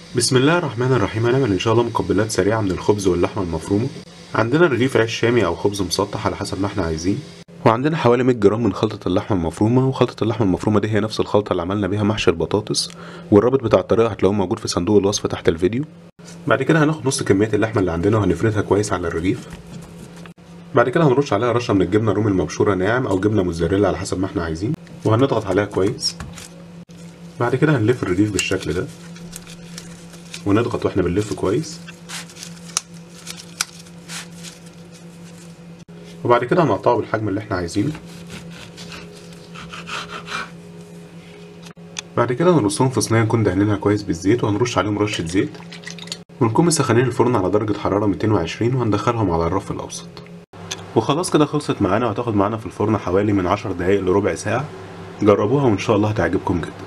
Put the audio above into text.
بسم الله الرحمن الرحيم هنعمل ان شاء الله مقبلات سريعه من الخبز واللحمه المفرومه عندنا رغيف عيش شامي او خبز مسطح على حسب ما احنا عايزين وعندنا حوالي 100 جرام من خلطة اللحمة المفرومة وخلطة اللحمة المفرومة دي هي نفس الخلطة اللي عملنا بيها محشي البطاطس والرابط بتاع الطريقة هتلاقوه موجود في صندوق الوصف تحت الفيديو بعد كده هناخد نص كمية اللحمة اللي عندنا وهنفردها كويس على الرغيف بعد كده هنرش عليها رشة من الجبنة الرومي المبشورة ناعم أو جبنة موتزاريلا على حسب ما احنا عايزين وهنضغط عليها كويس بعد كده هنلف الرغيف بالشكل ده ونضغط واحنا بنلف كويس وبعد كده هنقطعه بالحجم اللي احنا عايزينه بعد كده هنرصهم في صينيه نكون دهنينها كويس بالزيت وهنرش عليهم رشه زيت ونكون مسخنين الفرن على درجه حراره 220 وهندخلهم على الرف الاوسط وخلاص كده خلصت معانا وهتاخد معانا في الفرن حوالي من 10 دقايق لربع ساعه جربوها وان شاء الله هتعجبكم جدا